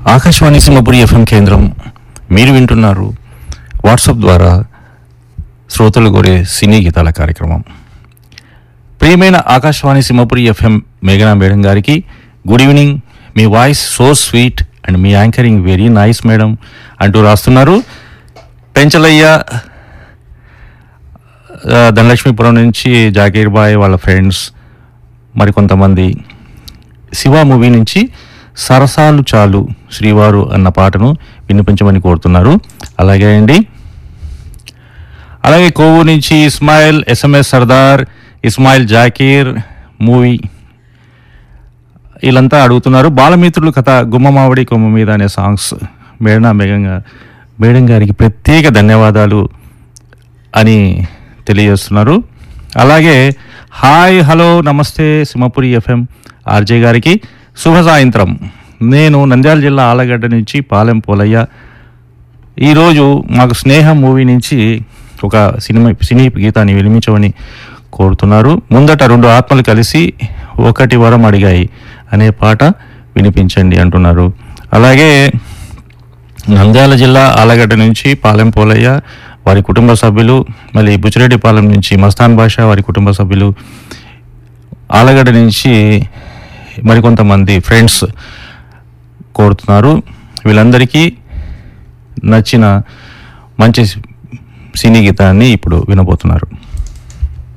Akashvani Simhapuri FM కేంద్రం మీరు వింటున్నారు వాట్సాప్ ద్వారా శ్రోతలు కోరే సినీ గీతాల కార్యక్రమం ప్రియమైన ఆకాశవాణి సింహపురి ఎఫ్ఎం మేఘనా మేడం గారికి గుడ్ ఈవినింగ్ మీ వాయిస్ సో స్వీట్ అండ్ మీ యాంకరింగ్ వెరీ నైస్ మేడం అంటూ రాస్తున్నారు పెంచలయ్య ఆ, ధనలక్ష్మీపురం నుంచి జాకీర్ బాయ్ వాళ్ళ ఫ్రెండ్స్ మరికొంతమంది శివ మూవీ నుంచి సరసాలు చాలు శ్రీవారు అన్న పాటను వినిపించమని కోరుతున్నారు అలాగే అండి అలాగే కోవు నుంచి ఇస్మాయిల్ ఎస్ఎంఎస్ సర్దార్ ఇస్మాయిల్ జాకీర్ మూవీ వీళ్ళంతా అడుగుతున్నారు బాలమిత్రులు కథ గుమ్మమావడి కొమ్మ మీద అనే సాంగ్స్ మేడం మేఘంగా మేడం గారికి ప్రత్యేక ధన్యవాదాలు అని తెలియజేస్తున్నారు అలాగే హాయ్ హలో నమస్తే సింహపురి ఎఫ్ఎం ఆర్జే గారికి శుభ సాయంత్రం నేను నంద్యాల జిల్లా ఆలగడ్డ నుంచి పాలెం పోలయ్య ఈరోజు మాకు స్నేహం మూవీ నుంచి ఒక సినిమా సినీ గీతాన్ని వినిపించమని కోరుతున్నారు ముందట రెండు ఆత్మలు కలిసి ఒకటి వరం అడిగాయి అనే పాట వినిపించండి అంటున్నారు అలాగే నంద్యాల జిల్లా ఆలగడ్డ నుంచి పాలెం పోలయ్య వారి కుటుంబ సభ్యులు మళ్ళీ బుచ్చిరెడ్డిపాలెం నుంచి మస్తాన్ భాష వారి కుటుంబ సభ్యులు ఆలగడ్డ నుంచి మరికొంతమంది ఫ్రెండ్స్ కోరుతున్నారు వీళ్ళందరికీ నచ్చిన మంచి సినీ గీతాన్ని ఇప్పుడు వినబోతున్నారు